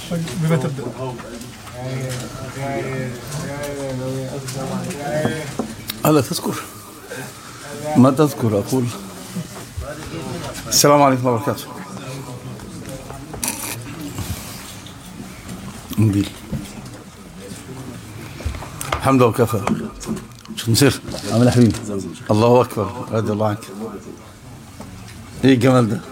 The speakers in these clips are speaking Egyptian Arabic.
بما تبدأ ألا تذكر ما تذكر أقول السلام عليكم ورحمة الله وبركاته نبيل الحمد لله وكفى شو نصير عامل يا حبيبي الله أكبر رضي الله عنك ايه الجمال ده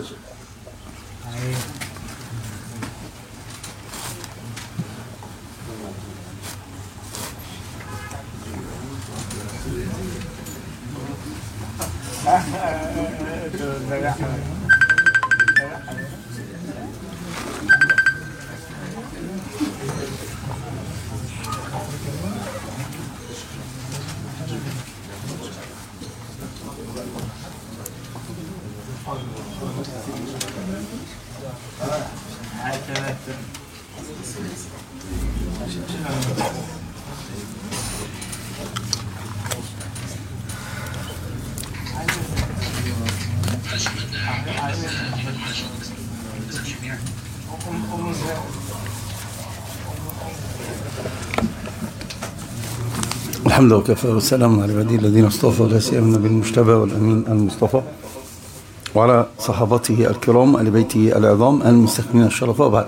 الحمد لله وكفى والسلام على عبادي الذين اصطفى لا سيما النبي المجتبى والامين المصطفى وعلى صحابته الكرام ال بيته العظام المستكملين الشرفاء بعد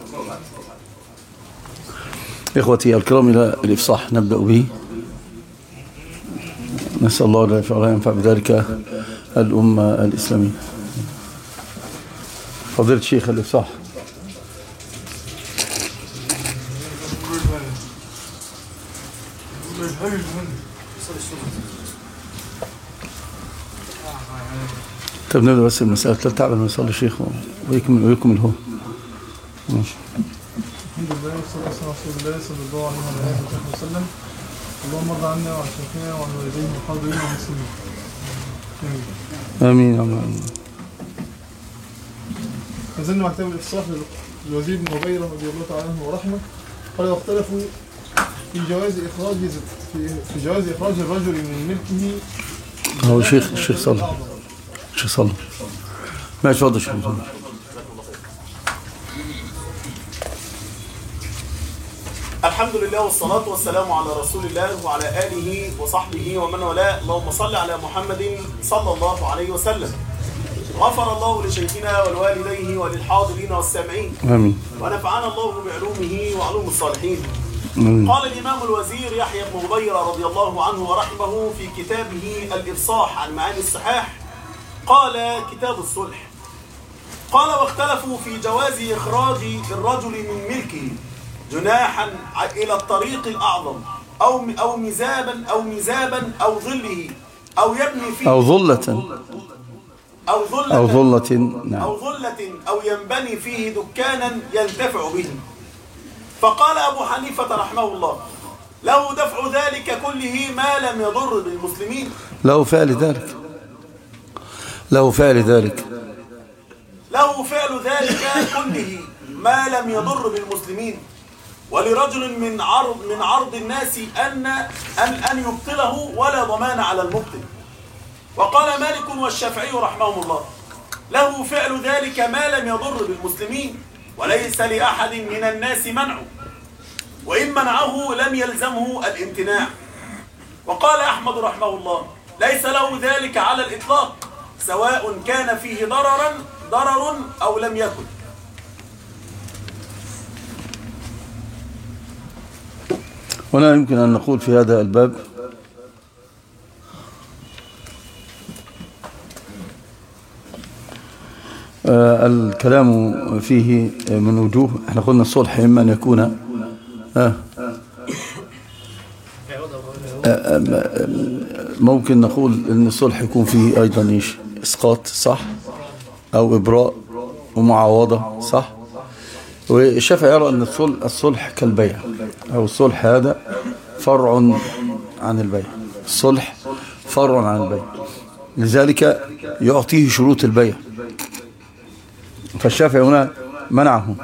اخوتي الكرام الى الافصاح نبدا به نسال الله لا ينفع ينفع بذلك الامه الاسلاميه فضيله الشيخ الافصاح طب نبدا بس المساله الثالثه على ما يصلي الشيخ ويكمل ويكمل هو ماشي الحمد لله والصلاة والسلام على رسول الله صلى الله عليه وعلى آله وصحبه وسلم اللهم ارض عنا وعن شيخنا وعن والديه والحاضرين والمسلمين آمين. امين يا رب. ما زلنا مع كتاب الإفصاح للوزير بن عبيرة رضي الله تعالى عنه ورحمه قال واختلفوا في جواز إخراج في في جواز إخراج الرجل من ملكه هو الشيخ الشيخ صلى الشيخ صلى ماشي اتفضل شيخ الحمد لله والصلاة والسلام على رسول الله وعلى آله وصحبه ومن والاه اللهم صل على محمد صلى الله عليه وسلم غفر الله لشيخنا ولوالديه وللحاضرين والسامعين امين ونفعنا الله بعلومه وعلوم الصالحين امين قال الإمام الوزير يحيى بن غبيرة رضي الله عنه ورحمه في كتابه الإفصاح عن معاني الصحاح قال كتاب الصلح قال واختلفوا في جواز إخراج الرجل من ملكه جناحا إلى الطريق الأعظم أو أو مزابا أو مزابا أو ظله أو يبني فيه او ظلة أو ظلة او ظلة نعم أو ظلة أو ينبني فيه دكانا ينتفع به فقال أبو حنيفة رحمه الله له دفع ذلك كله ما لم يضر بالمسلمين له فعل ذلك له فعل ذلك له فعل ذلك كله ما لم يضر بالمسلمين ولرجل من عرض من عرض الناس أن أن أن يبطله ولا ضمان على المبطل وقال مالك والشافعي رحمهم الله له فعل ذلك ما لم يضر بالمسلمين وليس لأحد من الناس منعه وإن منعه لم يلزمه الامتناع وقال أحمد رحمه الله ليس له ذلك على الإطلاق سواء كان فيه ضررا ضرر أو لم يكن هنا يمكن أن نقول في هذا الباب آه، الكلام فيه من وجوه احنا قلنا الصلح إما أن يكون آه، آه، آه، ممكن نقول أن الصلح يكون فيه أيضا إيش إسقاط صح أو إبراء ومعاوضة صح والشافعي يرى أن الصلح, الصلح كالبيع أو الصلح هذا فرع عن البيع الصلح فرع عن البيع لذلك يعطيه شروط البيع فالشافعي هنا منعه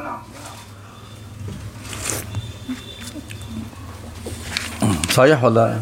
صحيح ولا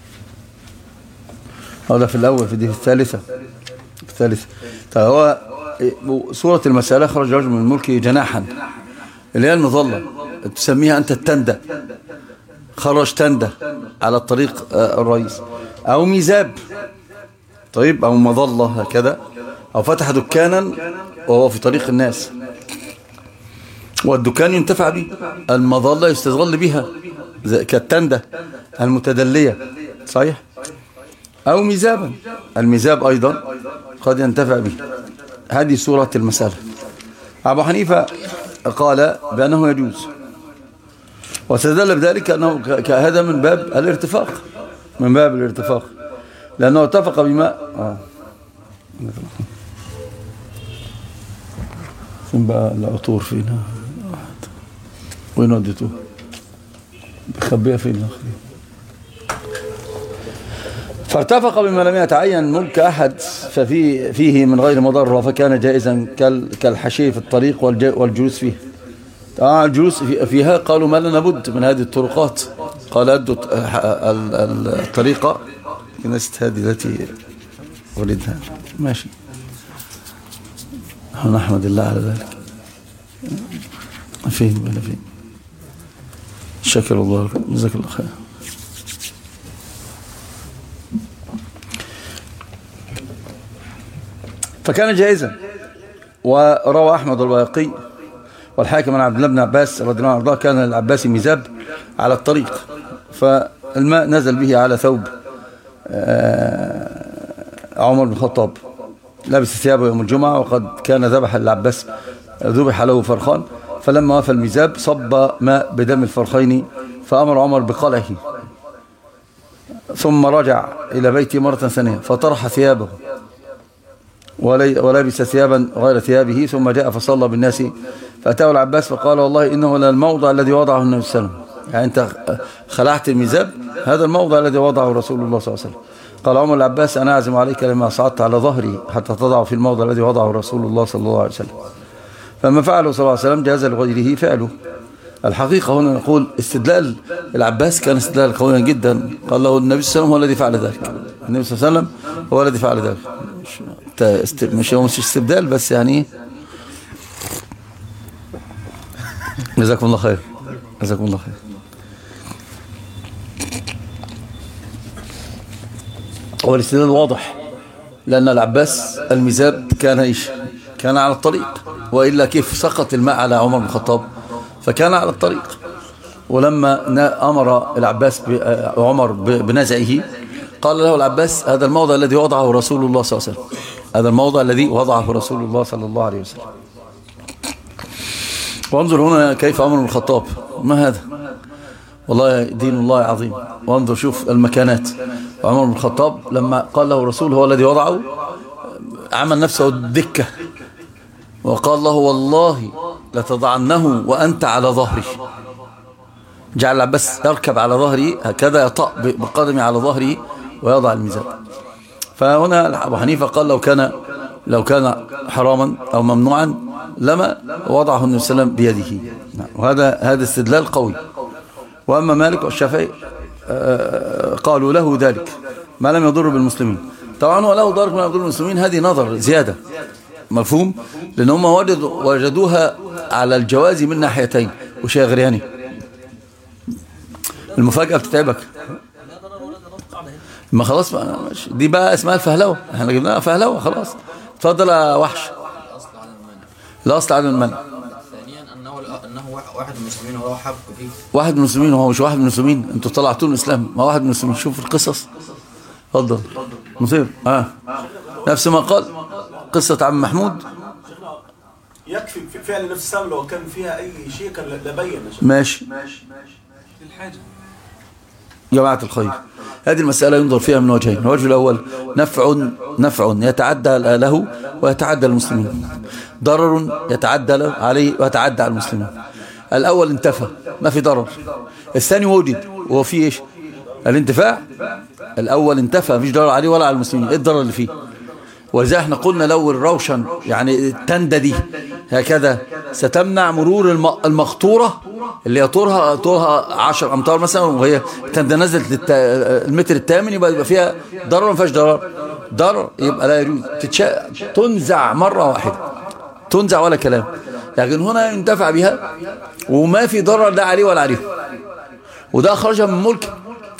هذا في الأول في دي في الثالثة في الثالثة طيب هو سورة المسألة خرج رجل من الملك جناحا اللي هي المظلة تسميها أنت التندة خرج تندة على الطريق آه، الرئيس أو ميزاب طيب أو مظلة هكذا أو فتح دكانا وهو في طريق الناس والدكان ينتفع به المظلة يستظل بها كالتندة المتدلية صحيح أو ميزابا الميزاب أيضا قد ينتفع به هذه سورة المسألة أبو حنيفة قال بأنه يجوز واستدل بذلك أنه هذا من باب الارتفاق من باب الارتفاق لأنه اتفق بما آه. فين بقى العطور فينا وين وديتوه بخبيها فين الأخير فارتفق بما لم يتعين ملك أحد ففي فيه من غير مضرة فكان جائزا كالحشي في الطريق والجلوس فيه آه الجلوس فيها قالوا ما لنا بد من هذه الطرقات قال أدوا الطريقة نست هذه التي ولدها ماشي نحمد الله على ذلك فين ولا فين شكر الله جزاك الله خير فكان جائزا وروى أحمد الباقي والحاكم عن عبد الله بن عباس رضي الله عنه كان العباسي ميزاب على الطريق فالماء نزل به على ثوب آه، عمر بن الخطاب لبس ثيابه يوم الجمعة وقد كان ذبح العباس ذبح له فرخان فلما وفى الميزاب صب ماء بدم الفرخين فأمر عمر بقلعه ثم رجع إلى بيته مرة ثانية فطرح ثيابه ولبس ثيابا غير ثيابه ثم جاء فصلى بالناس فأتاه العباس فقال والله إنه للموضع الذي وضعه النبي صلى الله عليه وسلم يعني أنت خلعت الميزاب هذا الموضع الذي وضعه رسول الله صلى الله عليه وسلم قال عمر العباس أنا أعزم عليك لما صعدت على ظهري حتى تضع في الموضع الذي وضعه رسول الله صلى الله عليه وسلم فما فعله صلى الله عليه وسلم جاز لغيره فعله الحقيقة هنا نقول استدلال العباس كان استدلال قويا جدا قال له النبي صلى الله عليه وسلم هو الذي فعل ذلك النبي صلى الله عليه وسلم هو الذي فعل ذلك مش مش استبدال بس يعني جزاكم الله خير جزاكم الله خير هو الاستدلال واضح لأن العباس المزاب كان إيش كان على الطريق وإلا كيف سقط الماء على عمر بن الخطاب فكان على الطريق ولما أمر العباس عمر بنزعه قال له العباس هذا الموضع الذي وضعه رسول الله صلى الله عليه وسلم هذا الموضع الذي وضعه رسول الله صلى الله عليه وسلم وانظر هنا كيف عمر بن الخطاب ما هذا والله دين الله عظيم وانظر شوف المكانات عمر بن الخطاب لما قال له رسول هو الذي وضعه عمل نفسه دكة وقال له والله لتضعنه وأنت على ظهري جعل العباس يركب على ظهري هكذا يطأ بقدمي على ظهري ويضع الميزان فهنا أبو حنيفة قال لو كان لو كان حراما أو ممنوعا لما وضعه النبي صلى الله عليه وسلم بيده نعم. وهذا هذا استدلال قوي وأما مالك والشافعي آه، قالوا له ذلك ما لم يضر بالمسلمين طبعا هو له ضرر ما يضر بالمسلمين هذه نظر زيادة مفهوم لأن هم وجدوها على الجواز من ناحيتين وشيء غرياني المفاجأة بتتعبك ما خلاص بقى دي بقى اسمها الفهلوة احنا جبناها فهلوة خلاص اتفضل يا وحش لا اصل عدم المنع ثانيا انه انه واحد من المسلمين وهو حق فيه واحد من المسلمين وهو مش واحد من المسلمين انتوا طلعتوا الاسلام ما واحد من المسلمين شوف القصص اتفضل مصير اه نفس ما قال قصة عم محمود يكفي فعل نفس السبب لو كان فيها اي شيء كان لبين ماشي ماشي للحاجة جماعة الخير هذه المسألة ينظر فيها من وجهين الوجه الأول نفع نفع يتعدى له ويتعدى المسلمين ضرر يتعدى عليه ويتعدى على المسلمين الأول انتفى ما في ضرر الثاني وجد وهو فيه إيش الانتفاع الأول انتفى مش ضرر عليه ولا على المسلمين إيه الضرر اللي فيه ولذلك احنا قلنا لو الروشن يعني التندة دي هكذا ستمنع مرور المخطورة اللي هي طولها طولها 10 امتار مثلا وهي تندة نزلت المتر الثامن يبقى يبقى فيها ضرر ما فيهاش ضرر ضرر يبقى لا يجوز تتشا... تنزع مرة واحدة تنزع ولا كلام لكن هنا ينتفع بها وما في ضرر لا عليه ولا عليه وده أخرجها من ملك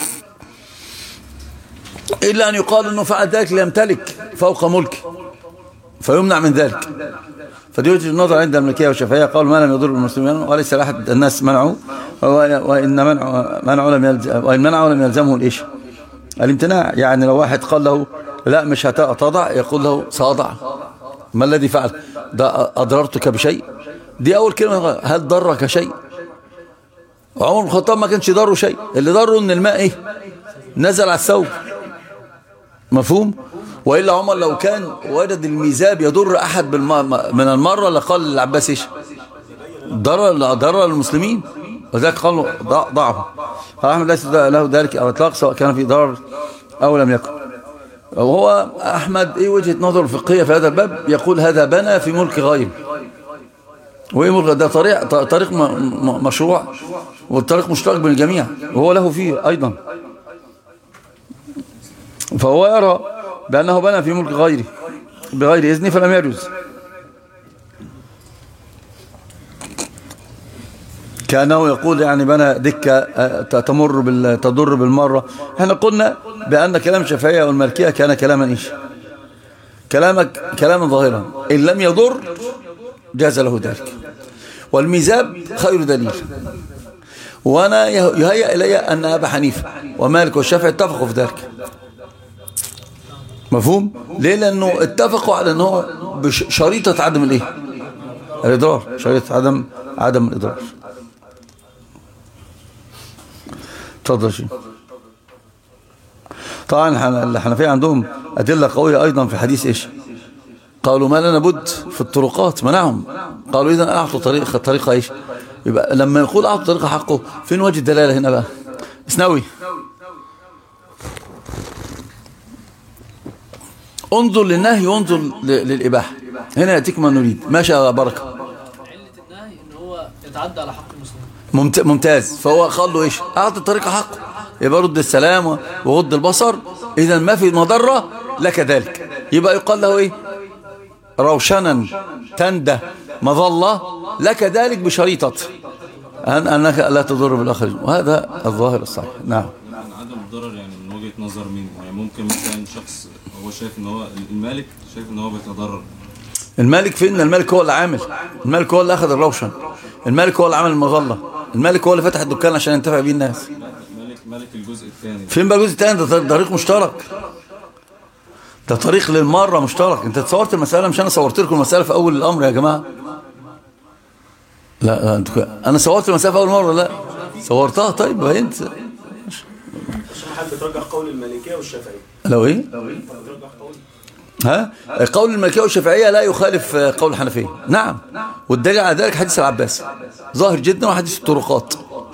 إلا أن يقال أنه فعل ذلك ليمتلك فوق ملك فيمنع من ذلك فدي وجهه النظر عند الملكيه والشافعيه قالوا ما لم يضر المسلمين وليس لاحد الناس منعه وان منع منعه لم يلزم وان منعه لم يلزمه الايش الامتناع يعني لو واحد قال له لا مش هتضع يقول له ساضع ما الذي فعل ده اضررتك بشيء دي اول كلمه هل ضرك شيء عمر بن الخطاب ما كانش ضره شيء اللي ضره ان الماء ايه نزل على الثوب مفهوم وإلا عمر لو كان وجد الميزاب يضر أحد بالم... من المرة لقال للعباس إيش ضرر ضرر المسلمين وذلك قالوا ضع ضعه قال أحمد ليس له ذلك أو إطلاق سواء كان في ضرر أو لم يكن وهو أحمد إيه وجهة نظر الفقهية في هذا الباب يقول هذا بنى في ملك غير وإيه ملك ده طريق طريق م... م... مشروع والطريق مشترك بين الجميع وهو له فيه أيضا فهو يرى بأنه بنى في ملك غيره بغير إذنه فلم يجوز كأنه يقول يعني بنى دكة تمر بال... تضر بالمرة احنا قلنا بأن كلام الشافعية والمالكية كان كلاما إيش كلامك كلاما ظاهرا إن لم يضر جاز له ذلك والميزاب خير دليل وانا يهيأ إلي أن أبا حنيفة ومالك والشافعي اتفقوا في ذلك مفهوم ليه لانه اتفقوا على ان هو بشريطه عدم الايه الاضرار شريطه عدم عدم الاضرار اتفضل شيء طبعا الحنفيه عندهم ادله قويه ايضا في حديث ايش قالوا ما لنا بد في الطرقات منعهم قالوا اذا اعطوا طريقه طريقه ايش يبقى لما يقول اعطوا طريقه حقه فين وجه الدلاله هنا بقى اسنوي انظر للنهي وانظر للإباحة هنا يأتيك ما نريد ماشي يا بركة علة النهي ان هو يتعدى على حق المسلمين ممتاز فهو قال له ايش اعطي الطريقة حقه يبقى رد السلام وغض البصر اذا ما في مضرة لك ذلك يبقى يقال له ايه روشنا تندى مظلة لك ذلك بشريطة أن أنك لا تضر بالآخرين وهذا الظاهر الصحيح نعم يعني عدم الضرر يعني من وجهة نظر مين يعني ممكن مثلا شخص هو شايف ان هو المالك شايف ان هو بيتضرر المالك فين المالك هو اللي عامل المالك هو اللي اخذ الروشن المالك هو اللي عمل المظلة المالك هو اللي فتح الدكان عشان ينتفع بيه الناس مالك مالك الجزء الثاني فين بقى الجزء الثاني ده طريق مشترك ده طريق للمرة مشترك انت تصورت المسألة مش انا صورت لكم المسألة في اول الامر يا جماعة لا, لا انتوا انا صورت المسألة في اول مرة لا صورتها طيب انت عشان حد بترجح قول المالكيه والشافعيه لو ايه بترجح قول ها قول المالكيه والشافعيه لا يخالف قول الحنفيه نعم والدليل على ذلك حديث العباس ظاهر جدا وحديث الطرقات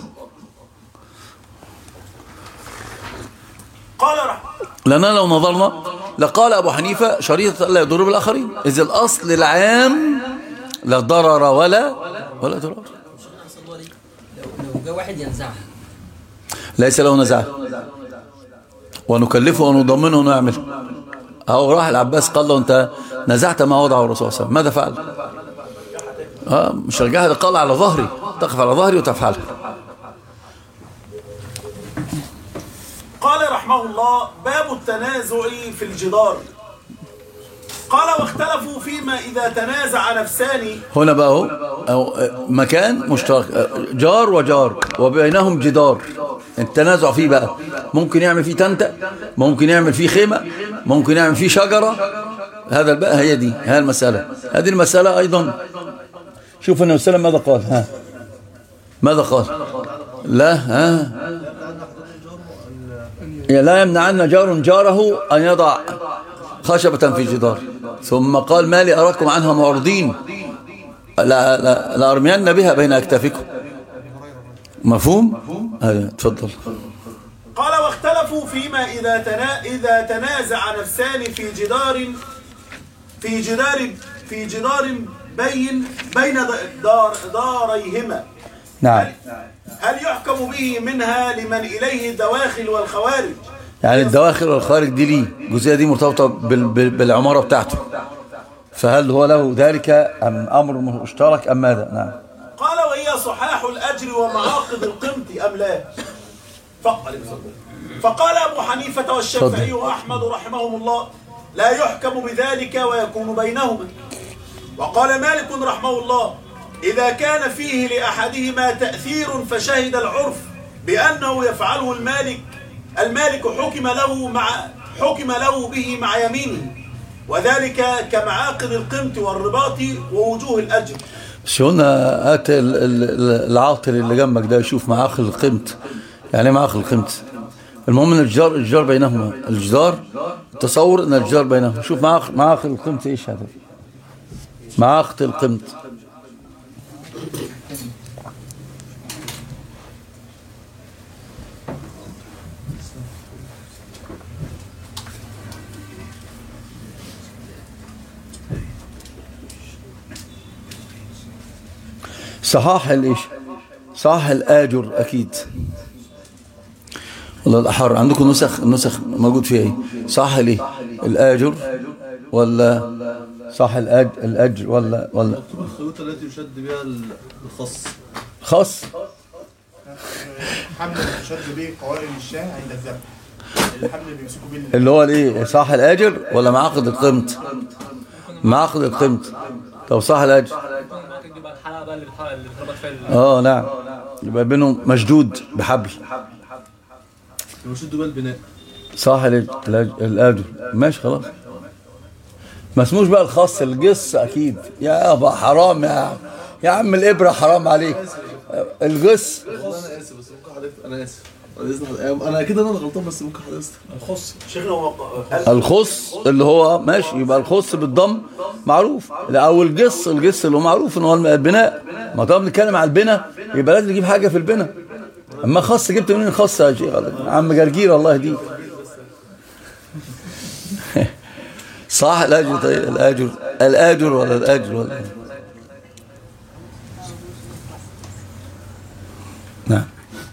قال رحمه لأننا لو نظرنا لقال أبو حنيفة شريطة لا يضر بالآخرين إذ الأصل العام لا ضرر ولا ولا ضرر لو لو جه واحد ينزعها ليس له نزعه ونكلفه ونضمنه انه يعمل أو راح العباس قال له أنت نزعت ما وضعه الرسول صلى الله عليه وسلم ماذا فعل آه مش رجعها قال على ظهري تقف على ظهري وتفعلها قال رحمه الله باب التنازع في الجدار قال واختلفوا فيما إذا تنازع نفسان هنا بقى هو أو مكان مشترك جار وجار وبينهم جدار التنازع فيه بقى ممكن يعمل فيه تنتة ممكن يعمل فيه خيمة ممكن يعمل فيه شجرة هذا بقى هي دي هي المسألة هذه المسألة أيضا شوف النبي صلى الله عليه وسلم ماذا قال ها ماذا قال لا ها لا يمنعن جار جاره أن يضع خشبة في جدار ثم قال ما لي أراكم عنها معرضين لا لا لأرمين بها بين أكتافكم مفهوم؟ أيوة تفضل قال واختلفوا فيما إذا تنا إذا تنازع نفسان في جدار في جدار في جدار بين بين دار داريهما نعم هل يحكم به منها لمن إليه الدواخل والخوارج يعني الدواخل والخارج دي ليه الجزئية دي مرتبطة بال- بال- بالعمارة بتاعته فهل هو له ذلك أم أمر مشترك أم ماذا نعم قال وهي صحاح الأجر ومعاقد القمط أم لا فقال فقال أبو حنيفة والشافعي تفضل. وأحمد رحمهم الله لا يحكم بذلك ويكون بينهما وقال مالك رحمه الله إذا كان فيه لأحدهما تأثير فشهد العرف بأنه يفعله المالك المالك حكم له مع حكم له به مع يمينه وذلك كمعاقد القمط والرباط ووجوه الأجر بس قلنا هات ال- ال- ال- العاطل اللي جنبك ده يشوف معاقل القيمت يعني ايه معاقل القيمت المهم ان الجدار الجدار بينهما الجدار تصور ان الجدار بينهما شوف معاقل معاقل القيمت ايش هذا معاقل القيمت صحاح الايش صحاح الاجر اكيد والله الاحر عندكم نسخ النسخ موجود فيها ايه صح ليه الاجر ولا صح الأج... الاجر ولا ولا الخيوط التي يشد بها الخص خاص حمل تشد به قوائم الشاه عند الذبح الحمل اللي بيمسكوا بيه اللي هو الايه صح الاجر ولا معاقد القيمت معاقد القيمت طب صح الاجر ممكن تبقى الحلقه بقى اللي بتحرق اللي بتربط فيها ال- اه نعم يبقى بينهم مشدود بحبل يشد بها البناء صح الأج- الأج- الاجر ماشي خلاص ما اسموش بقى الخاص الجص اكيد يا ابا حرام يا يا عم الابره حرام عليك الجص والله انا اسف بس ممكن حضرتك انا اسف بعد اذن حضرتك انا اكيد انا اللي غلطان بس ممكن حضرتك الخص شيخنا هو قال الخص اللي هو ماشي يبقى الخص بالضم معروف لا، او الجص الجص اللي هو معروف ان هو البناء ما طالما بنتكلم على البناء يبقى لازم نجيب حاجه في البناء اما خص جبت منين خص يا شيخ عم جرجير الله يهديك صح الاجر طيب الاجر الاجر ولا الاجر ولا نعم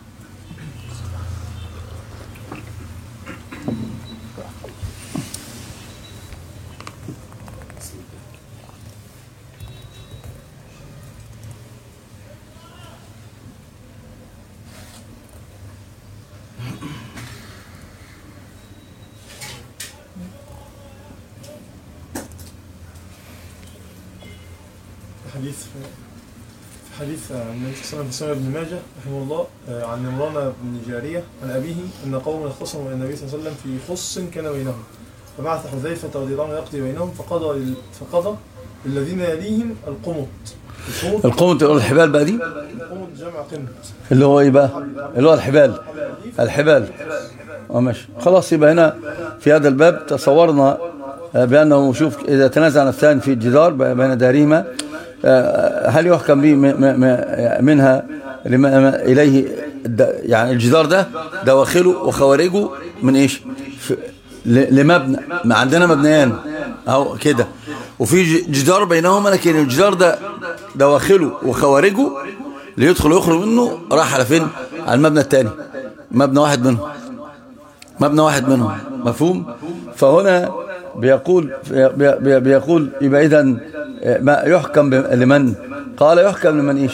في حديث في حديث عن النبي صلى الله عليه وسلم في سنة ابن ماجه رحمه الله آه، عن عمران بن جارية عن أبيه أن قوم اختصموا إلى النبي صلى الله عليه وسلم في خص كان بينهم فبعث حذيفة رضي الله عنه يقضي بينهم فقضى لل- فقضى للذين يليهم القمط القمط القومة اللي هو الحبال بقى دي القمط جمع قمة اللي هو ايه بقى اللي هو الحبال الحبال اه ماشي خلاص يبقى هنا في هذا الباب تصورنا آه، بأنه شوف إذا تنازع نفسان في الجدار ب- بين دارهما آه، هل يحكم به م- م- م- منها لما إليه الد- يعني الجدار ده دواخله وخوارجه من إيش في- ل- لمبنى ما عندنا مبنيان أهو كده وفي ج- جدار بينهما لكن الجدار ده دواخله وخوارجه اللي يدخل ويخرج منه راح على فين على المبنى الثاني مبنى واحد منهم مبنى واحد منهم مفهوم فهنا بيقول بي بي بيقول يبقى اذا ما يحكم ب- لمن قال يحكم لمن ايش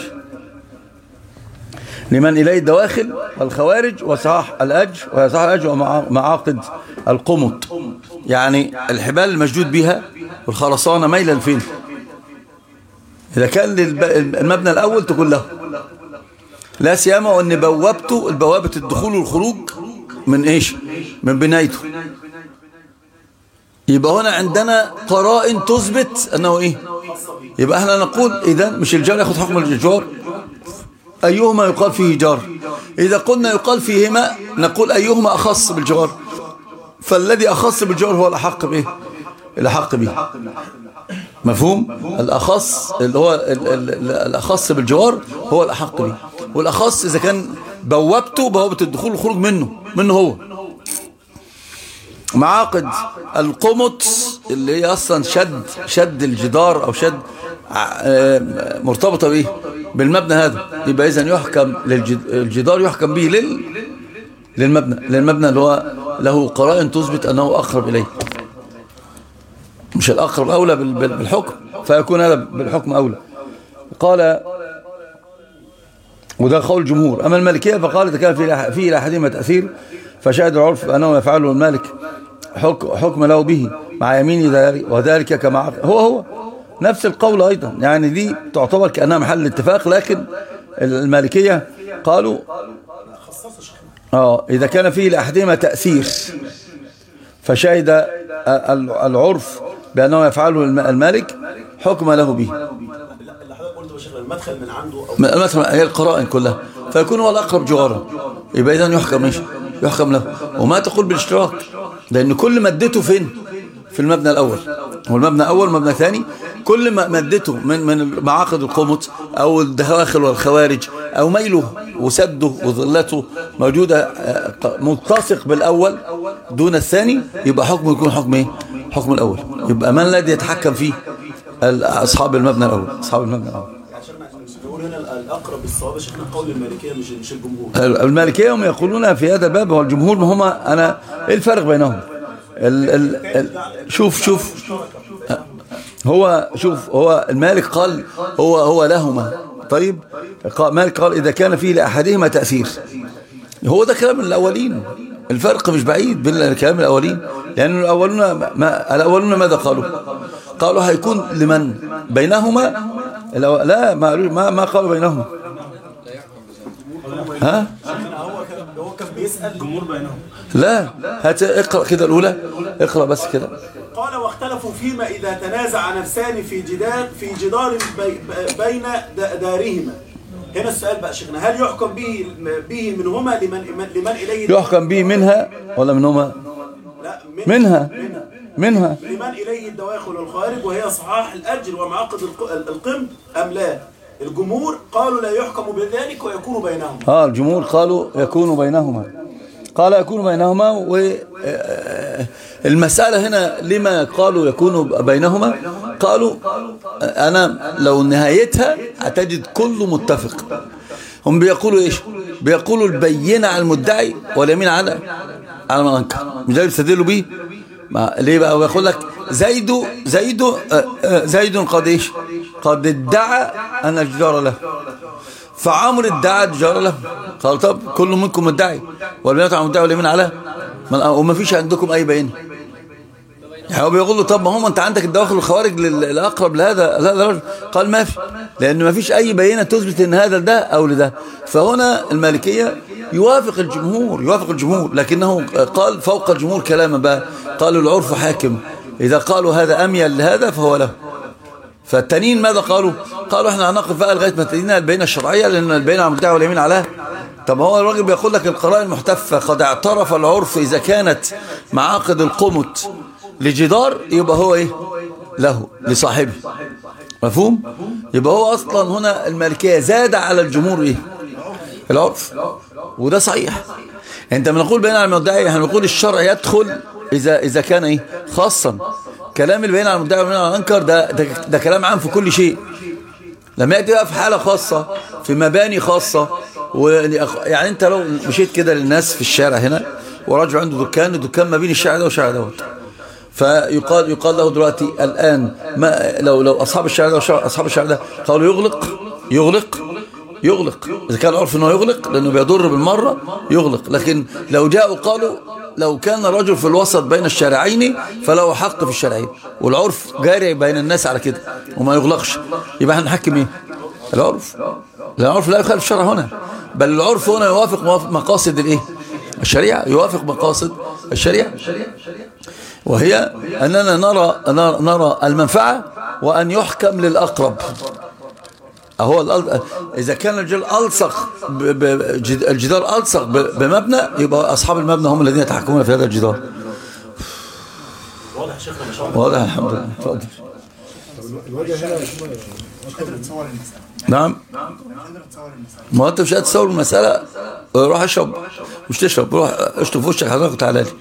لمن اليه الدواخل والخوارج وصحاح الاج وصحاح الاج ومعاقد القمط يعني الحبال المشدود بها والخرسانه مايله لفين اذا كان للب- المبنى الاول تكون له لا سيما وان بوابته البوابه الدخول والخروج من ايش من بنايته يبقى هنا عندنا قرائن تثبت انه ايه يبقى احنا نقول اذا مش الجار ياخذ حكم الجار ايهما يقال فيه جار اذا قلنا يقال فيهما نقول ايهما اخص بالجار فالذي اخص بالجار هو الاحق به الاحق به مفهوم الأخص اللي هو ال- ال- ال- الأخص بالجوار هو الأحق به والأخص إذا كان بوابته بوابة الدخول والخروج منه منه هو معاقد القمط اللي هي أصلا شد شد الجدار أو شد ع- آه، مرتبطة بإيه بالمبنى هذا يبقى إذا يحكم للجدار يحكم به لل للمبنى للمبنى اللي هو له قرائن تثبت أنه أقرب إليه مش الأقرب أولى بال- بال- بالحكم فيكون هذا بالحكم أولى قال وده قول الجمهور أما المالكية فقالت كان في في إلى أحدهما تأثير فشاهد العرف أنه يفعله المالك حك- حكم له به مع يمين ذلك وذلك كما عق- هو هو نفس القول أيضا يعني دي تعتبر كأنها محل اتفاق لكن المالكية قالوا اه إذا كان فيه لأحدهما تأثير فشهد ال- العرف بأنه يفعله الم- المالك حكم له به اللي حضرتك قلته يا شيخ المدخل من عنده او مثلا هي القرائن كلها فيكون هو الأقرب جوارا يبقى إذا يحكم إيش يحكم له وما تقول بالاشتراك لأن كل مادته فين في المبنى الأول هو المبنى الأول مبنى ثاني كل ما مادته من من معاقد القمط أو الدواخل والخوارج أو ميله وسده وظلته موجودة آه، ق- ملتصق بالأول دون الثاني يبقى حكمه يكون حكم إيه حكم الأول يبقى من الذي يتحكم فيه ال- أصحاب المبنى الأول أصحاب المبنى الأول يعني شيخنا نقول هنا الاقرب بالصواب يا شيخنا قول المالكيه مش مش الجمهور المالكية هم يقولون في هذا الباب هو الجمهور ما هما أنا إيه الفرق بينهم ال ال ال شوف شوف هو شوف هو المالك قال هو هو لهما طيب قال- مالك قال إذا كان فيه لأحدهما تأثير هو ده كلام الأولين الفرق مش بعيد بين كلام الأولين لأن الأولون ما الأولون ماذا قالوا قالوا هيكون لمن بينهما الأو- لا ما ما ما قالوا بينهما ها هو كان هو كان بيسال الجمهور بينهم لا هات اقرأ كده الأولى اقرأ بس كده قال واختلفوا فيما اذا تنازع نفسان في جدار في جدار بي بين د- دارهما هنا السؤال بقى شيخنا هل يحكم به به منهما لمن لمن اليه يحكم به منها ولا منهما لا من منها منها لمن إليه الدواخل والخارج وهي صحاح الأجر ومعقد الق- القمد أم لا الجمهور قالوا لا يحكم بذلك ويكون بينهم اه الجمهور قالوا يكون بينهما قال يكون بينهما والمسألة هنا لما قالوا يكون بينهما قالوا أنا لو نهايتها هتجد كله متفق هم بيقولوا إيش بيقولوا البينة على المدعي واليمين على على من أنكر مش ده بيستدلوا بيه ما ليه بقى ويقول لك زيد زيد آه، آه، زيد قد إيش قد ادعى أن الجدار له فعمر ادعى الجار له قال طب كل منكم مدعي والبنات على المدعي واليمين على من- وما فيش عندكم اي بينه يعني هو بيقول له طب ما هم انت عندك الدواخل الخوارج لل- الاقرب لهذا لهذا الرجل قال ما في لان ما فيش اي بينه تثبت ان هذا لده او لده فهنا المالكيه يوافق الجمهور يوافق الجمهور لكنه قال فوق الجمهور كلاما بقى قالوا العرف حاكم اذا قالوا هذا اميل لهذا فهو له فالتانيين ماذا قالوا قالوا احنا هنقف بقى لغايه ما تدينا البينه الشرعيه لان البينه على المدعي واليمين عليها طب هو الراجل بيقول لك القرائن المحتفه قد اعترف العرف اذا كانت معاقد القمت لجدار يبقى هو ايه له لصاحبه مفهوم يبقى هو اصلا هنا المالكيه زاد على الجمهور ايه العرف وده صحيح انت بنقول بين على المدعي احنا بنقول الشرع يدخل اذا اذا كان ايه خاصا كلام البيان على المدعي والبيان على المنكر ده, ده ده كلام عام في كل شيء لما ياتي بقى في حاله خاصه في مباني خاصه و يعني انت لو مشيت كده للناس في الشارع هنا وراجل عنده دكان الدكان ما بين الشارع ده والشارع دوت فيقال يقال له دلوقتي الان ما لو لو اصحاب الشارع ده وشارع- اصحاب الشارع ده قالوا يغلق يغلق يغلق إذا كان العرف أنه يغلق لأنه بيضر بالمرة يغلق لكن لو جاءوا قالوا لو كان الرجل في الوسط بين الشارعين فله حق في الشارعين والعرف جاري بين الناس على كده وما يغلقش يبقى احنا نحكم ايه العرف لأن العرف لا يخالف الشرع هنا بل العرف هنا يوافق موافق مقاصد الايه الشريعة يوافق مقاصد الشريعة وهي أننا نرى نرى- نرى المنفعة وأن يحكم للأقرب هو الأل- إذا كان الجدار ألصق ب- ب- جد- الجدار ألصق ب- بمبنى يبقى أصحاب المبنى هم الذين يتحكمون في هذا الجدار واضح يا شيخنا ما شاء الله واضح الحمد لله اتفضل الوجه هنا مش قادر اتصور المسألة نعم مش قادر اتصور المسألة ما هو انت مش هتصور المسألة روح اشرب مش تشرب روح اشرب في وشك حضرتك وتعالى لي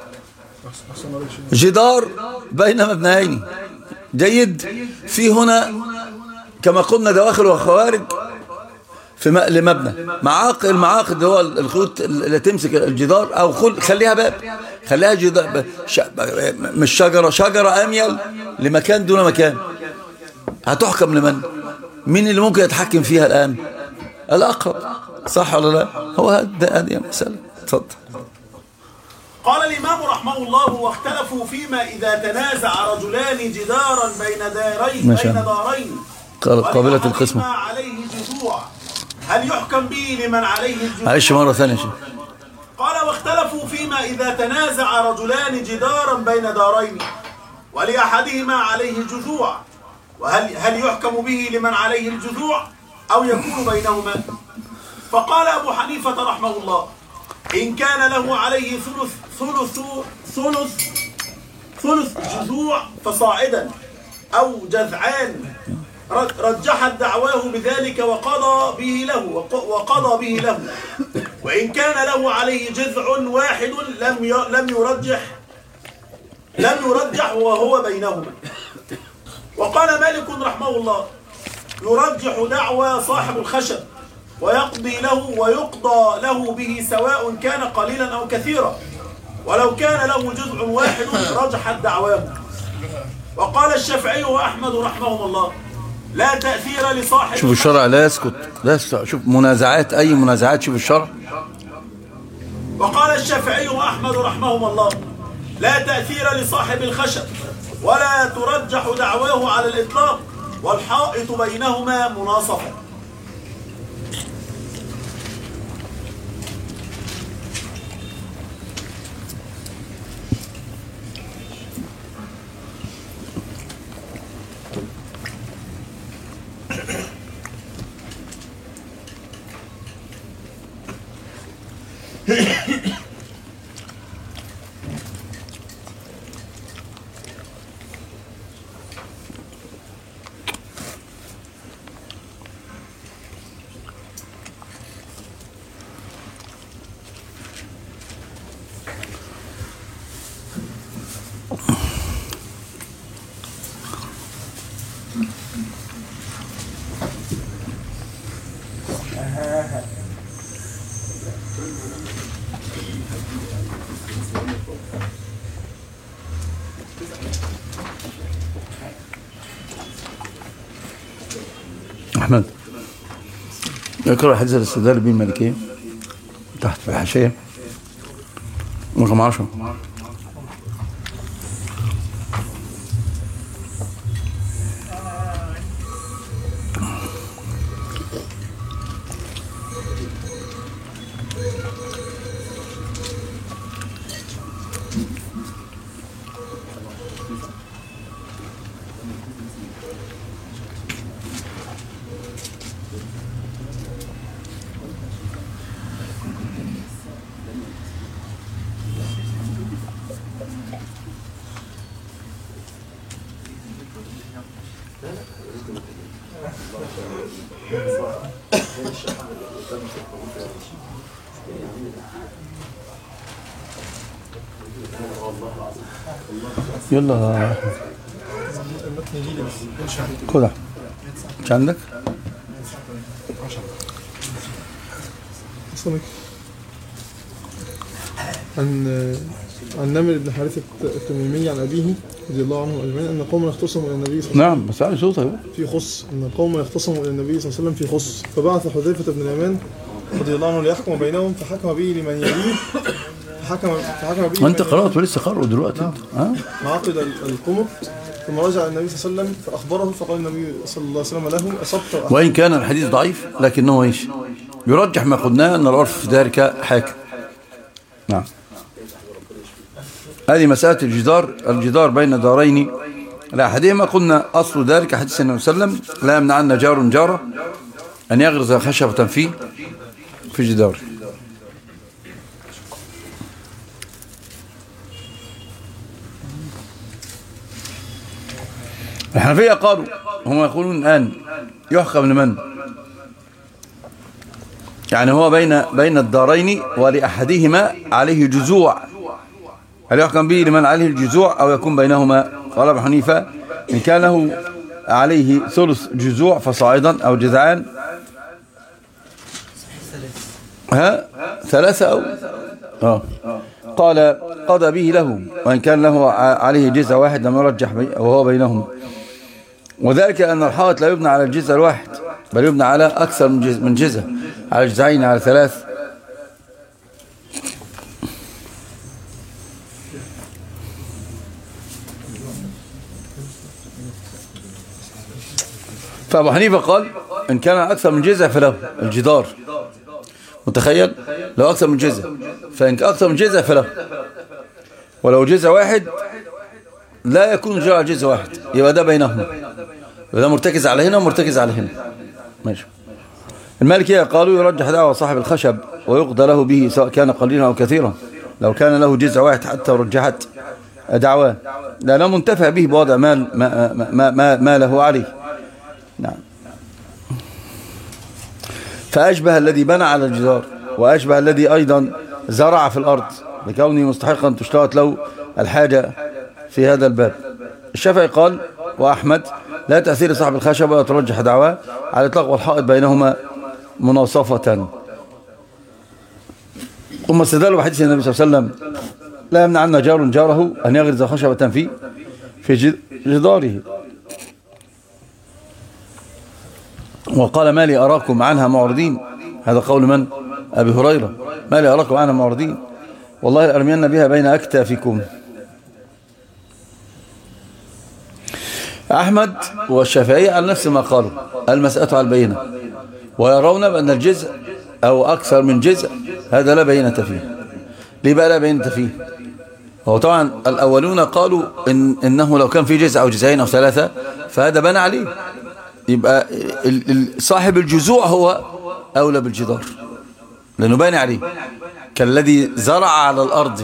جدار بين مبنيين جيد في هنا كما قلنا دواخل وخوارج في م- لمبنى معاق المعاقد اللي هو الخيوط اللي تمسك الجدار او خل خليها باب خليها جدار ب- ش... مش شجره شجره اميل لمكان دون مكان هتحكم لمن مين اللي ممكن يتحكم فيها الان الاقرب صح ولا لا هو هذه هذه المساله اتفضل قال الإمام رحمه الله واختلفوا فيما إذا تنازع رجلان جدارا بين دارين ما شاء بين الله. دارين قال- قابلة ولأحدهما القسمة. عليه جذوع هل يحكم به لمن عليه الجذوع معلش مره ثانيه يا شيخ قال واختلفوا فيما إذا تنازع رجلان جدارا بين دارين ولأحدهما عليه جذوع وهل هل يحكم به لمن عليه الجذوع أو يكون بينهما فقال أبو حنيفة رحمه الله إن كان له عليه ثلث ثلث ثلث ثلث جذوع فصاعدا أو جذعان رج- رجحت دعواه بذلك وقضى به له وق- وقضى به له وإن كان له عليه جذع واحد لم ي- لم يرجح لم يرجح وهو بينهما وقال مالك رحمه الله يرجح دعوى صاحب الخشب ويقضي له ويقضى له به سواء كان قليلا أو كثيرا ولو كان له جذع واحد رجحت دعواه وقال الشافعي وأحمد رحمهم الله لا تأثير لصاحب شوف الشرع لا يسكت لا يسكت شوف منازعات اي منازعات شوف الشرع وقال الشافعي وأحمد رحمهما الله لا تأثير لصاحب الخشب ولا ترجح دعواه على الإطلاق والحائط بينهما مناصفة احمد اقرا حديث الاستدلال به المالكيه تحت في الحاشيه رقم 10 يلا المتن يجي لي بس خد أحمد. مش عندك أصلك عن عن نمر بن حارثة التميمي عن أبيه رضي الله عنه أجمعين أن قوما اختصموا إلى النبي صلى الله عليه نعم بس علي صوتك بقى. وسلم في خص أن قوما اختصموا إلى النبي صلى الله عليه وسلم في خص فبعث حذيفة بن اليمان رضي الله عنه ليحكم بينهم فحكم به لمن يليه فحكم فحكم به وانت لمن قرات ولسه قرأه دلوقتي انت ها معقد القمر ثم رجع النبي صلى الله عليه وسلم فأخبره فقال النبي صلى الله عليه وسلم له أصبت وأحسنت. وإن كان الحديث ضعيف لكنه ايش يرجح ما قلناه أن العرف في ذلك حاكم نعم هذه مسألة الجدار الجدار بين دارين لأحدهما قلنا أصل ذلك حديث النبي صلى الله عليه وسلم لا يمنعن جار جاره أن يغرز خشبة فيه في جدار الحنفية قالوا هم يقولون الآن يحكم لمن يعني هو بين بين الدارين ولأحدهما عليه جذوع هل يحكم به لمن عليه الجذوع أو يكون بينهما قال أبو حنيفة إن كان له عليه ثلث جذوع فصاعدا أو جذعان ها ثلاثة أو آه. قال قضى به له وإن كان له ع- عليه جزء واحد لم يرجح بي وهو بينهم وذلك أن الحائط لا يبنى على الجزء الواحد بل يبنى على أكثر من جزء, من جزء على جزئين على ثلاث فأبو حنيفة قال إن كان أكثر من جزء فله الجدار متخيل لو أكثر من جزء فإن كان أكثر من جزء فله ولو جزء واحد لا يكون جزء على جزء واحد يبقى ده بينهما يبقى ده مرتكز على هنا ومرتكز على هنا ماشي المالكية قالوا يرجح دعوة صاحب الخشب ويقضى له به سواء كان قليلا أو كثيرا لو كان له جزء واحد حتى رجحت دعواه لأنه منتفع به بوضع مال ما, ما, ما, ما له عليه نعم فأشبه الذي بنى على الجدار وأشبه الذي أيضا زرع في الأرض لكونه مستحقا تشترط له الحاجة في هذا الباب الشافعي قال وأحمد لا تأثير صاحب الخشب ولا ترجح دعواه على الإطلاق والحائط بينهما مناصفة ثم استدلوا بحديث النبي صلى الله عليه وسلم لا يمنع عنا جار جاره أن يغرز خشبة في في جد- جداره وقال ما لي أراكم عنها معرضين هذا قول من أبي هريرة ما لي أراكم عنها معرضين والله لأرمين بها بين أكتافكم أحمد والشافعية على نفس ما قالوا المسألة على البينة ويرون بأن الجزء أو أكثر من جزء هذا لا بينة فيه ليه بقى لا بينة فيه هو طبعا الأولون قالوا إن إنه لو كان في جزء أو جزئين أو ثلاثة فهذا بنى عليه يبقى ال- ال- صاحب الجذوع هو أولى بالجدار لأنه باني عليه كالذي زرع على الأرض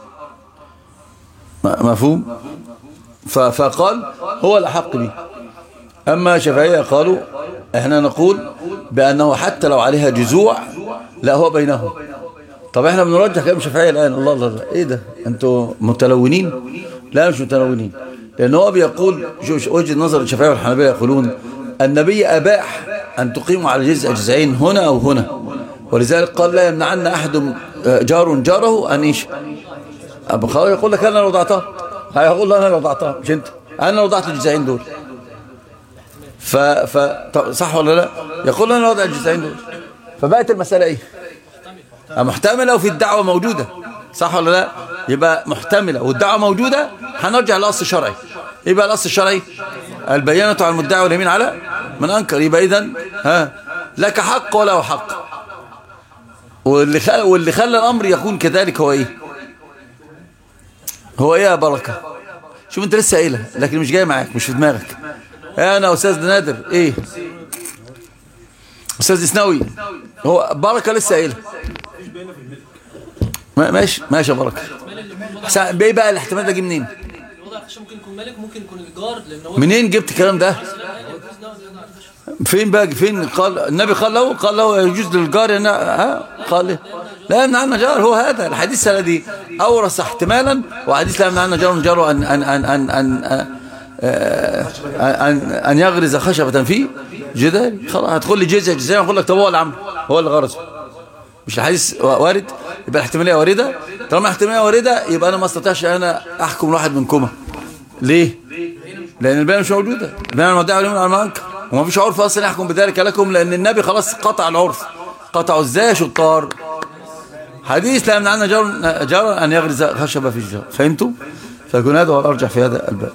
م- مفهوم ف- فقال هو الأحق به أما شفعية قالوا احنا نقول بأنه حتى لو عليها جذوع لا هو بينهم طب احنا بنرجح كلام شفعية الآن الله الله الله ايه ده انتوا متلونين لا مش متلونين لأن هو بيقول شوف وجهة نظر الشفعية والحنابلة يقولون النبي أباح أن تقيموا على جزء جزئين هنا أو هنا ولذلك قال لا يمنعن أحد جار جاره أن إيش أبو خالد يقول لك أنا لو وضعتها هيقول له أنا لو وضعتها مش أنت أنا لو وضعت الجزئين دول ف... ف... طب صح ولا لا يقول أنا وضع الجزئين دول فبقت المسألة إيه محتملة وفي الدعوة موجودة صح ولا لا يبقى محتملة والدعوة موجودة هنرجع للأصل الشرعي يبقى الأصل الشرعي البيانة على المدعي واليمين على من أنكر يبقى إذن ها لك حق ولا حق واللي خلى, واللي خلى الأمر يكون كذلك هو إيه هو إيه يا بركة شوف أنت لسه قايلها لكن مش جاي معاك مش في دماغك أنا أستاذ نادر إيه أستاذ إسناوي هو بركة لسه قايلها ما- ماشي ماشي يا بركة حسن- بيه بقى الاحتمال ده جه منين الوضع الخشب ممكن يكون مالك ممكن يكون الجار لان هو منين جبت الكلام ده مثلا يعني يجوز له إنه يضع الخشب. فين بقى فين قال النبي قال له قال له يجوز للجار ان ها قال له لا يمنع عنا جار هو هذا الحديث الذي اورث احتمالا وحديث لا يمنع عنا جار جار ان ان ان ان ان آه، ان, أن يغرز خشبة فيه جداري خلاص هتقول لي جزء جزء اقول لك طب هو اللي عمله هو اللي غرزه مش الحديث وارد يبقى الاحتماليه وارده طالما الاحتماليه وارده يبقى انا ما استطيعش انا احكم لواحد منكما ليه لان البيان مش موجوده البيان المدعي واليمين على المنكر وما فيش عرف اصلا يحكم بذلك لكم لان النبي خلاص قطع العرف قطعوا ازاي يا شطار حديث لا يمنعنا جار جار ان يغرز خشبه في الجار فهمتوا فيكون هذا هو الارجح في هذا الباب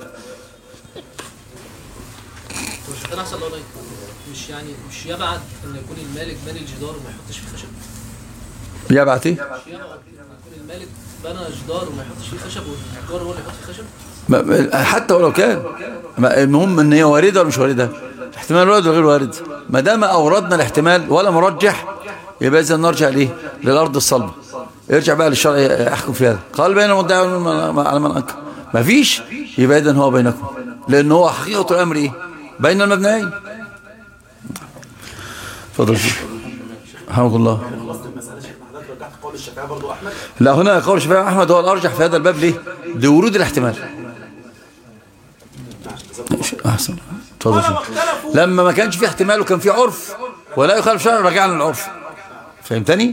مش انا احسن الله عليك. مش يعني مش يبعد ان يكون المالك بني الجدار وما يحطش فيه خشب يبعت ايه مش يبعد ان يكون المالك بنى جدار وما يحطش فيه خشب والجار هو اللي يحط فيه خشب ما- ما- حتى ولو كان ما- المهم ان هي وارده ولا مش وارده احتمال وارد ولا غير وارد ما دام اوردنا الاحتمال ولا مرجح يبقى اذا نرجع ليه للارض الصلبه يرجع بقى للشرع يحكم في هذا قال بين المدعي والمن- على من انكر ما فيش يبقى اذا هو بينكم لان هو حقيقه الامر ايه بين المبنيين اتفضل يا شيخ. رحمك الله خلصت المساله شيخ حضرتك رجعت قول الشافعي برضو احمد لا هنا قول الشافعي احمد هو الارجح في هذا الباب ليه لورود الاحتمال احسن اتفضل يا شيخ. واختلفوا لما ما كانش في احتمال وكان في عرف ولا يخالف شرع رجعنا للعرف فهمتني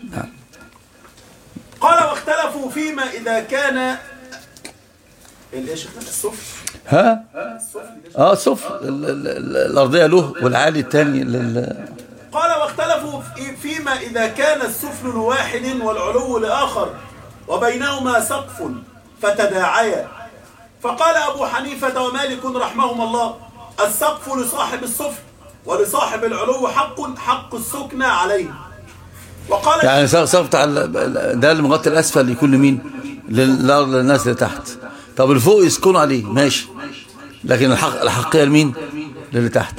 قال واختلفوا فيما إذا كان الايش السفل ها اه سفل ال- ال- ال- الارضيه له والعالي الثاني لل... قال واختلفوا في- فيما إذا كان السفل لواحد والعلو لآخر وبينهما سقف فتداعيا فقال أبو حنيفة ومالك رحمهما الله السقف لصاحب السفل ولصاحب العلو حق حق السكنى عليه وقال يعني سقف سقف بتاع ال- ال- ده اللي مغطي الاسفل يكون لمين لل- للناس اللي تحت طب اللي فوق يسكنوا عليه ماشي لكن الحق الحقيقه لمين للي تحت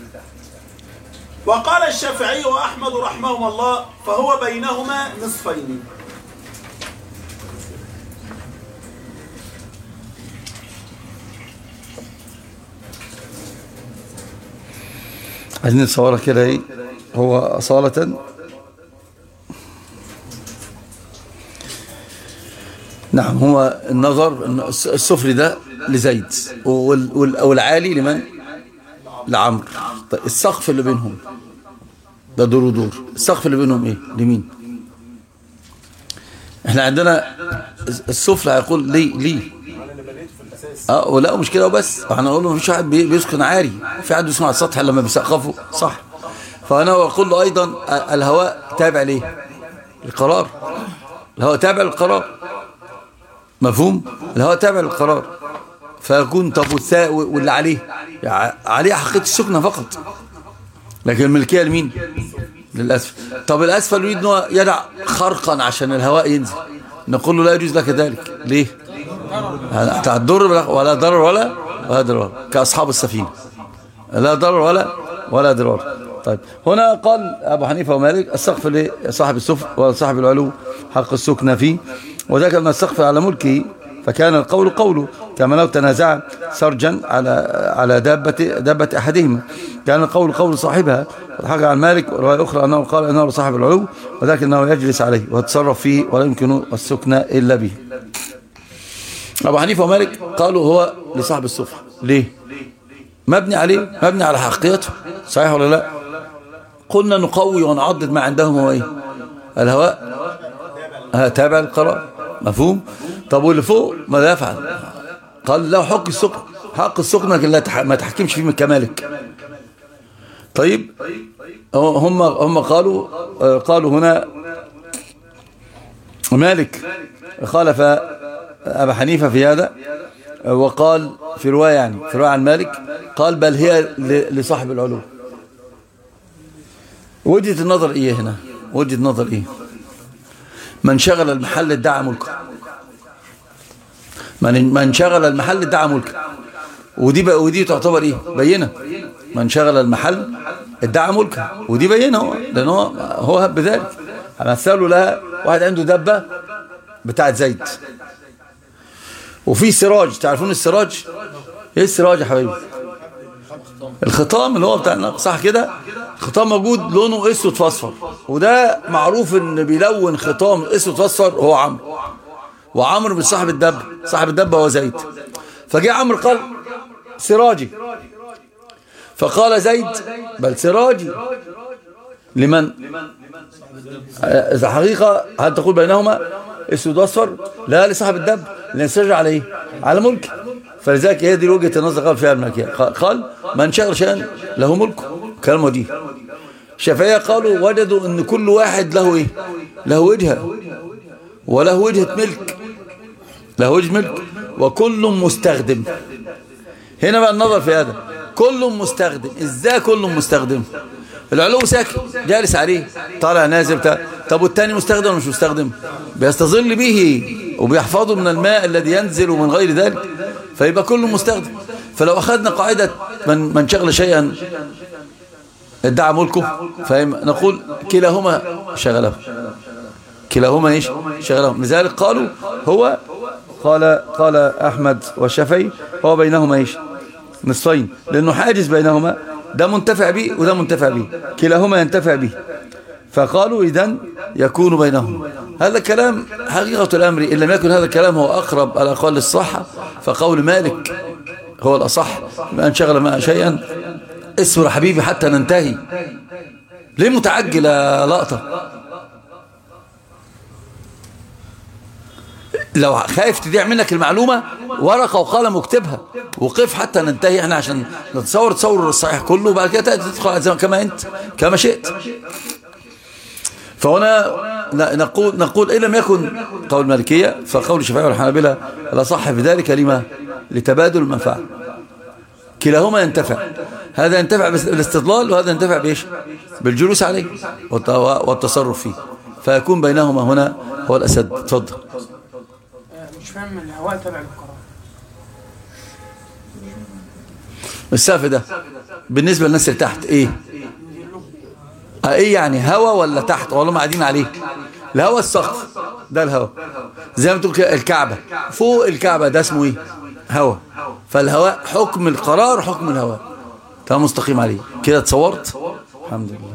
وقال الشافعي وأحمد رحمهما الله فهو بينهما نصفين عايزين نتصورها كده ايه هو أصالة نعم هو النظر إن الس- السفلي ده لزيد وال- وال- والعالي لمن لعمرو طيب السقف اللي بينهم ده دور ودور السقف اللي بينهم ايه لمين احنا عندنا السفلى هيقول ليه ليه اه ولا مش كده وبس احنا نقول له مفيش واحد بي- بيسكن عاري في حد بيسكن على السطح لما بيسقفوا صح فانا اقول له ايضا ا- الهواء تابع ليه القرار الهواء تابع للقرار مفهوم الهواء تابع للقرار فيكون طب والثا- واللي عليه يعني عليه حقيقه السكنه فقط لكن الملكيه لمين للاسفل طب الاسفل يريد ان هو يدع خرقا عشان الهواء ينزل نقول له لا يجوز لك ذلك ليه بتاع الضر ولا- ولا ضرر ولا ولا ضرر كأصحاب السفينة لا ضرر ولا ولا ضرار طيب هنا قال أبو حنيفة ومالك السقف لصاحب السفل وصاحب العلو حق السكنة فيه وذاك أن السقف على ملكه فكان القول قوله كما لو تنازع سرجا على على دابة دابة أحدهما كان القول قول صاحبها الحاجة عن مالك ورواية أخرى أنه قال أنه لصاحب العلو وذاك أنه يجلس عليه ويتصرف فيه ولا يمكن السكنة إلا به أبو حنيفة ومالك قالوا هو لصاحب السفر ليه مبني عليه مبني على حقيقته صحيح ولا لا قلنا نقوي ونعضد ما عندهم هو ايه الهواء آه، تابع القرار مفهوم طب واللي فوق ماذا يفعل قال له حق السكن حق السكن لكن لا تح... ما تحكمش فيه من كمالك طيب هم هم قالوا آه، قالوا هنا مالك خالف أبا حنيفة في هذا وقال في رواية يعني في رواية عن مالك قال بل هي ل- لصاحب العلو وجهة النظر ايه هنا وجهة النظر ايه من شغل المحل ادعى ملكه من من شغل المحل ادعى ملكه ودي بقى ودي تعتبر ايه بينه من شغل المحل ادعى ملكه ودي بينه هو لان هو هو هب بذلك مثلوا لها واحد عنده دبه بتاعت زيت وفي سراج تعرفون السراج ايه السراج يا حبايبي الخطام اللي هو بتاع النار صح كده خطام موجود لونه اسود فاصفر وده معروف ان بيلون خطام اسود فاصفر هو عمرو وعمرو مش صاحب الدب صاحب الدب هو زيد فجاء عمرو قال سراجي فقال زيد بل سراجي لمن إذا حقيقة هل تقول بينهما اسود واصفر لا لصاحب الدب لان السجع على ايه على ملك فلذلك هي دي وجهه النظر قال فيها الملكيه قال- قال من شغل شيئا له ملكه كلمه دي الشافعيه قالوا وجدوا ان كل واحد له ايه له وجهه وله وجهه ملك له وجه ملك وكل مستخدم هنا بقى النظر في هذا كل مستخدم ازاي كل مستخدم العلو ساكن جالس عليه طالع نازل بتاع طب والتاني مستخدم ولا مش مستخدم بيستظل به وبيحفظه من الماء الذي ينزل ومن غير ذلك فيبقى كله مستخدم فلو أخذنا قاعدة من, من شغل شيئا ادعى ملكه فنقول كلاهما شغله كلاهما ايش شغلهم لذلك قالوا هو قال قال أحمد والشافعي هو بينهما ايش نصفين لأنه حاجز بينهما ده منتفع به وده منتفع به كلاهما ينتفع به فقالوا إذن يكون بينهم هذا كلام حقيقة الأمر إن لم يكن هذا الكلام هو أقرب الأقوال للصحة فقول مالك هو الأصح بأن شغل ما شيئا اسمر حبيبي حتى ننتهي ليه متعجل يا لقطة لو خايف تضيع منك المعلومة ورقة وقلم واكتبها وقف حتى ننتهي احنا عشان نتصور تصور الصحيح كله وبعد كده تدخل زي ما- كما انت كما شئت فهنا ن- نقول نقول ان لم يكن قول المالكيه فقول الشافعيه والحنابلة لا صح في ذلك لما لتبادل المنفعه كلاهما ينتفع هذا ينتفع بس- بالاستضلال وهذا ينتفع بايش بالجلوس عليه والت- والتصرف فيه فيكون بينهما هنا هو الاسد اتفضل مش فاهم الهواء تبع للقرار السقف ده بالنسبه للناس اللي تحت ايه آه، ايه يعني هوا ولا تحت والله ما قاعدين عليه الهوا السقف ده الهوا زي ما تقول كده الكعبه فوق الكعبه ده اسمه ايه هوا فالهواء حكم القرار حكم الهواء تمام مستقيم عليه كده تصورت الحمد لله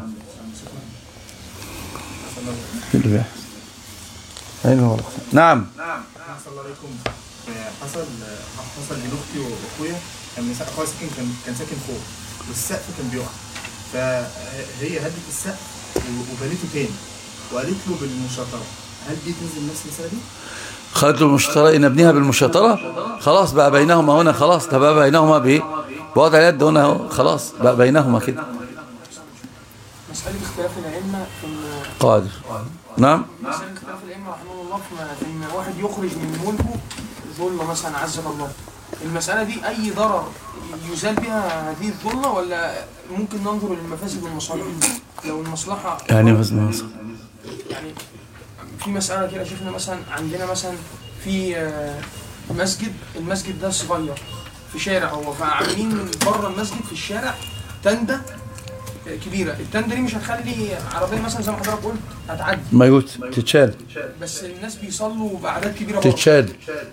إيه اللي بيحصل اين هو نعم أحسن الله عليكم آه، حصل آه، حصل بين اختي واخويا كان مسا- اخويا ساكن كان كان ساكن فوق والسقف كان بيقع فهي هدت السقف و- وبنيته تاني وقالت له بالمشاطره هل دي تنزل نفس المساله دي؟ خدت المشترى نبنيها بالمشاطرة خلاص بقى بينهما هنا خلاص ده بقى بينهما بايه بوضع اليد هنا أهو، خلاص بقى بينهما كده مسألة اختلاف الأئمة في إن قادر نعم مسألة اختلاف الأئمة رحمه الله في ما- في إن واحد يخرج من ملكه ظلمة مثلا عزك الله المسألة دي أي ضرر يزال بها هذه الظلمة ولا ممكن ننظر للمفاسد والمصالح لو المصلحة يعني بس مصر. يعني في مسألة كده شفنا مثلا عندنا مثلا في آه، مسجد المسجد ده صغير في شارع هو فعاملين من بره المسجد في الشارع تندة آه، كبيرة التندة دي مش هتخلي عربية مثلا زي ما حضرتك قلت هتعدي ما يقول تتشال بس الناس بيصلوا بأعداد كبيرة بره تتشال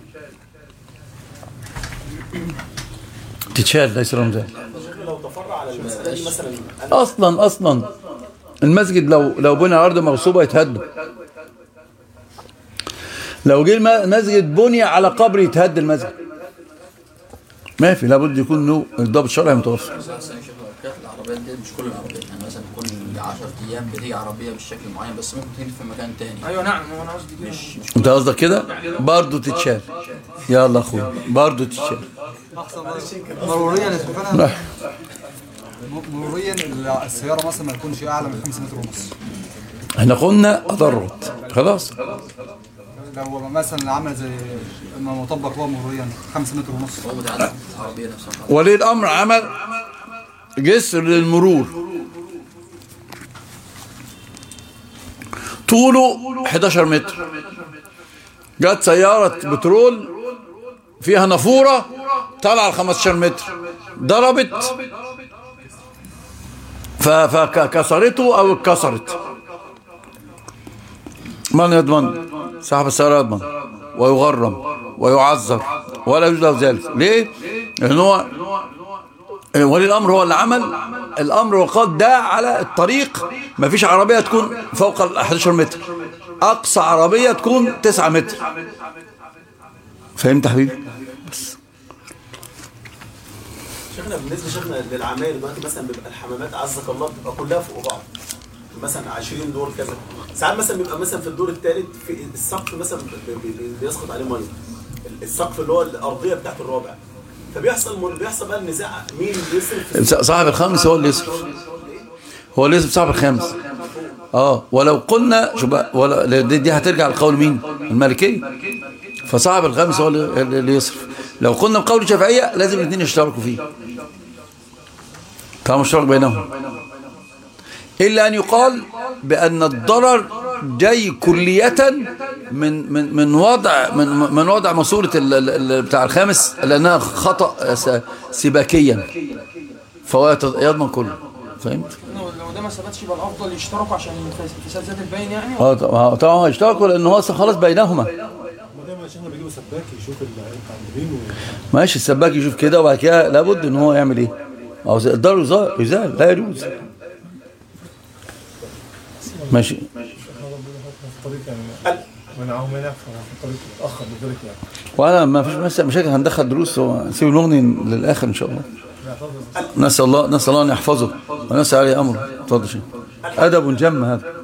تتشال ليس لهم ذلك لو تفرع على المساله دي مثلا اصلا اصلا المسجد لو لو بني على ارض مغصوبه يتهد لو جه الم- المسجد بني على قبر يتهد المسجد ما في لابد يكون له الضابط الشرعي متوفر بس انا شايف كانت العربيات دي مش كل العربيات يعني مثلا كل 10 ايام بتيجي عربيه بالشكل معين بس ممكن تيجي في مكان تاني أيوة نعم هو أنا قصدي كده مش مش انت قصدك كده برضه تتشال يلا اخويا برضه تتشال مروريا يا شيخنا مروريا السياره مثلا ما تكونش اعلى من 5 متر ونص احنا قلنا اضرت خلاص لو مثلا عمل زي ما مطبق هو مروريا 5 متر ونص هو بتاع العربيه نفسها ولي الامر عمل جسر للمرور طوله 11 متر جت سيارة بترول فيها نافورة طالعة ل 15 متر ضربت ف- فكسرته او اتكسرت من يضمن صاحب السيارة يضمن ويغرم ويعذر ولا يجوز له ذلك ليه؟ لأن هو ولي الأمر هو اللي عمل الأمر وقال ده على الطريق ما فيش عربية تكون فوق ال 11 متر أقصى عربية تكون 9 متر فهمت يا حبيبي؟ شيخنا بالنسبه شيخنا للعماير دلوقتي مثلا بيبقى الحمامات عزك الله بتبقى كلها فوق بعض مثلا 20 دور كذا ساعات مثلا بيبقى مثلا في الدور الثالث في السقف مثلا بي- بي- بيسقط عليه ميه السقف اللي هو الارضيه بتاعت الرابع فبيحصل بيحصل بقى النزاع مين بيصرف صاحب الخامس هو اللي يصرف هو اللي يصرف صاحب الخامس اه ولو قلنا شو بقى ولا دي, دي هترجع لقول مين المالكيه فصاحب الخامس هو اللي اللي يصرف لو قلنا بقول الشافعيه لازم الاثنين يشتركوا فيه طبعا مشترك بينهم الا ان يقال بان الضرر جاي كلية من من من وضع من من وضع ماسوره ال- ال- ال- بتاع الخامس لانها خطا س- سباكيا فهو يت- يضمن كله فهمت؟ لو لو ده ما ثبتش يبقى الأفضل يشتركوا عشان فساد ذات البين يعني اه طبعا طبعا هو يشتركوا لان هو أصلاً خلاص بينهما ما دايما عشان بيجيبوا سباك يشوف المتعلمين ماشي السباك يشوف كده وبعد كده لابد ان هو يعمل ايه؟ او زي- الضرر يزال يزال لا يجوز ماشي في الطريق يعني منعهم منع في الطريق اتاخر لذلك يعني وانا ما فيش مس- مشاكل هندخل دروس هو نسيب المغني للاخر ان شاء الله نسال الله نسال الله ان يحفظه ونسال عليه امره اتفضل شيخ ادب جم هذا